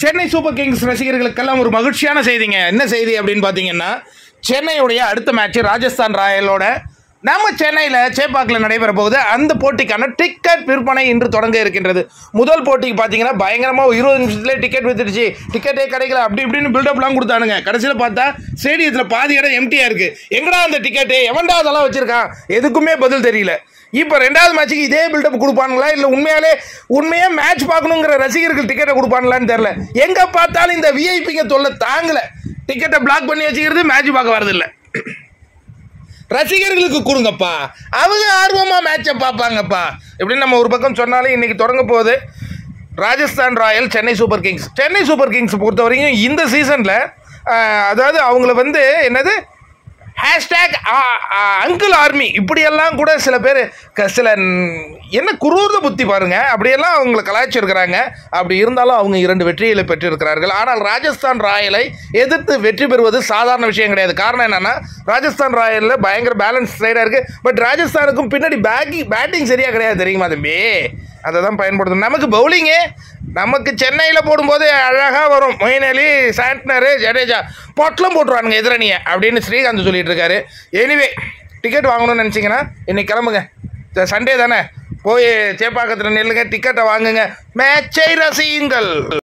Chennai Super Kings ரசிகர்களுக்கெல்லாம் ஒரு மகிழ்ச்சியான செய்திங்க என்ன செய்தி அப்படின்னு பார்த்தீங்கன்னா சென்னையுடைய அடுத்த மேட்ச் ராஜஸ்தான் ராயலோட நம்ம சென்னையில் சேப்பாக்கில் நடைபெற போகுது அந்த போட்டிக்கான டிக்கெட் விற்பனை இன்று தொடங்க இருக்கின்றது முதல் போட்டிக்கு பார்த்தீங்கன்னா பயங்கரமாக இருபது நிமிஷத்துலேயே டிக்கெட் வித்துடுச்சு டிக்கெட்டே கிடைக்கல அப்படி இப்படின்னு பில்டப்லாம் கொடுத்தானுங்க கடைசியில் பார்த்தா ஸ்டேடியத்தில் பாதி இடம் எம்டியாக இருக்குது எங்கடா அந்த டிக்கெட்டு எவன்டா அதெல்லாம் வச்சுருக்கான் எதுக்குமே பதில் தெரியல இப்போ ரெண்டாவது மேட்ச்சுக்கு இதே பில்டப் கொடுப்பானுங்களா இல்லை உண்மையாலே உண்மையாக மேட்ச் பார்க்கணுங்கிற ரசிகர்கள் டிக்கெட்டை கொடுப்பானுங்களான்னு தெரில எங்கே பார்த்தாலும் இந்த விஐபிங்க தொல்லை தாங்கலை டிக்கெட்டை பிளாக் பண்ணி வச்சுக்கிறது மேட்ச் பார்க்க வரதில்லை ரசிகர்களுக்கு கொடுங்கப்பா அவங்க ஆர்வமாக மேட்சை பார்ப்பாங்கப்பா இப்படின்னு நம்ம ஒரு பக்கம் சொன்னாலே இன்னைக்கு தொடங்க போகுது Rajasthan Royal Chennai Super Kings Chennai Super Kings பொறுத்த வரைக்கும் இந்த சீசனில் அதாவது அவங்கள வந்து என்னது ஹேஷ்டேக் அங்கிள் ஆர்மி இப்படியெல்லாம் கூட சில பேர் க- சில ம், என்ன குரூர்த புத்தி பாருங்க அப்படியெல்லாம் அவங்கள கலாய்ச்சிருக்கிறாங்க அப்படி இருந்தாலும் அவங்க இரண்டு வெற்றிகளை பெற்றிருக்கிறார்கள் ஆனால் ராஜஸ்தான் ராயலை எதிர்த்து வெற்றி பெறுவது சாதாரண விஷயம் கிடையாது காரணம் என்னன்னா ராஜஸ்தான் ராயலில் பயங்கர பேலன்ஸ் சைடாக இருக்குது பட் ராஜஸ்தானுக்கும் பின்னாடி பேக்கிங் பேட்டிங் சரியாக கிடையாது தெரியுமா தம்பி அதை தான் பயன்படுத்தணும் நமக்கு பவுலிங்கு நமக்கு சென்னையில் போடும்போது அழகாக வரும் மொயின் அலி சாண்ட்னரு ஜடேஜா பொட்டலம் போட்டுருவானுங்க எதிரணியை அப்படின்னு ஸ்ரீகாந்த் சொல்லிட்டு இருக்காரு எனிவே டிக்கெட் வாங்கணும்னு நினச்சிங்கன்னா இன்னைக்கு கிளம்புங்க சண்டே தானே போய் சேப்பாக்கத்தில் நில்லுங்க டிக்கெட்டை வாங்குங்க மேட்சை ரசியுங்கள்